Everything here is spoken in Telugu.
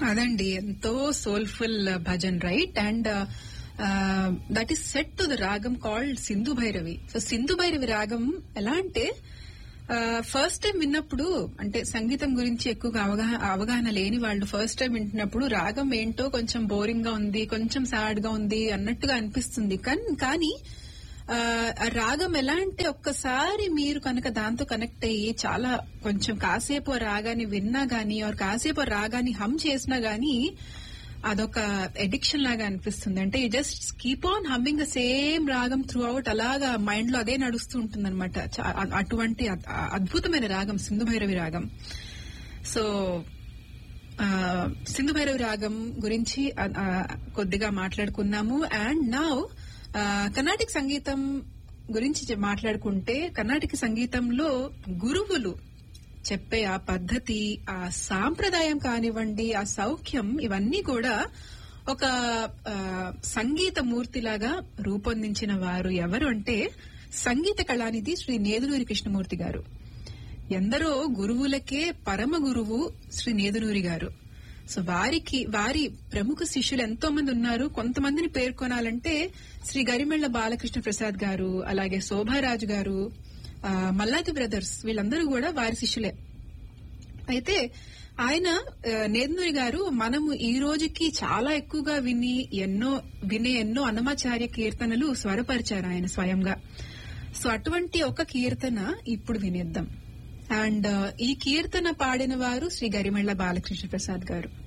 అదండి ఎంతో soulful bhajan right and that is set to the ragam called Sindhu Bhairavi so Sindhu Bhairavi రాగం ఎలా అంటే ఫస్ట్ టైం విన్నప్పుడు అంటే సంగీతం గురించి ఎక్కువగా అవగాహన అవగాహన లేని వాళ్ళు ఫస్ట్ టైం వింటున్నప్పుడు రాగం ఏంటో కొంచెం బోరింగ్ గా ఉంది కొంచెం సాడ్ గా ఉంది అన్నట్టుగా అనిపిస్తుంది కానీ కానీ ఆ ఆ రాగం ఎలా అంటే ఒక్కసారి మీరు కనుక దాంతో కనెక్ట్ అయ్యి చాలా కొంచెం కాసేపు ఆ రాగాన్ని విన్నా గానీ ఆర్ కాసేపు ఆ రాగాన్ని హమ్ చేసినా గానీ అదొక ఎడిక్షన్ లాగా అనిపిస్తుంది అంటే you just keep on humming the same ragam throughout అలాగా మైండ్ లో అదే నడుస్తూ ఉంటుంది అనమాట అటువంటి అద్- అద్భుతమైన రాగం సింధు భైరవి రాగం సో ఆ, సింధు భైరవి రాగం గురించి ఆ, ఆ, కొద్దిగా మాట్లాడుకున్నాము అండ్ నౌ కర్ణాటక సంగీతం గురించి చె- మాట్లాడుకుంటే కర్ణాటక సంగీతంలో గురువులు చెప్పే ఆ పద్ధతి ఆ సాంప్రదాయం కానివ్వండి ఆ సౌఖ్యం ఇవన్నీ కూడా ఒక ఆ, సంగీత మూర్తిలాగా రూపొందించిన వారు ఎవరు అంటే సంగీత కళానిధి శ్రీ నేదులూరి కృష్ణమూర్తి గారు ఎందరో గురువులకే పరమ గురువు శ్రీ నేదునూరి గారు సో వారికి వారి ప్రముఖ శిష్యులు ఎంతో మంది ఉన్నారు కొంతమందిని పేర్కొనాలంటే శ్రీ గరిమెళ్ల బాలకృష్ణ ప్రసాద్ గారు అలాగే శోభారాజు గారు ఆ, మల్లాది బ్రదర్స్ వీళ్ళందరూ కూడా వారి శిష్యులే అయితే ఆయన ఆ, నేదునూరి గారు మనము ఈ రోజుకి చాలా ఎక్కువగా విని ఎన్నో వినే ఎన్నో అన్నమాచార్య కీర్తనలు స్వరపరిచారు ఆయన స్వయంగా సో అటువంటి ఒక కీర్తన ఇప్పుడు వినేద్దాం అండ్ ఈ కీర్తన పాడిన వారు శ్రీ గరిమెళ్ల బాలకృష్ణ ప్రసాద్ గారు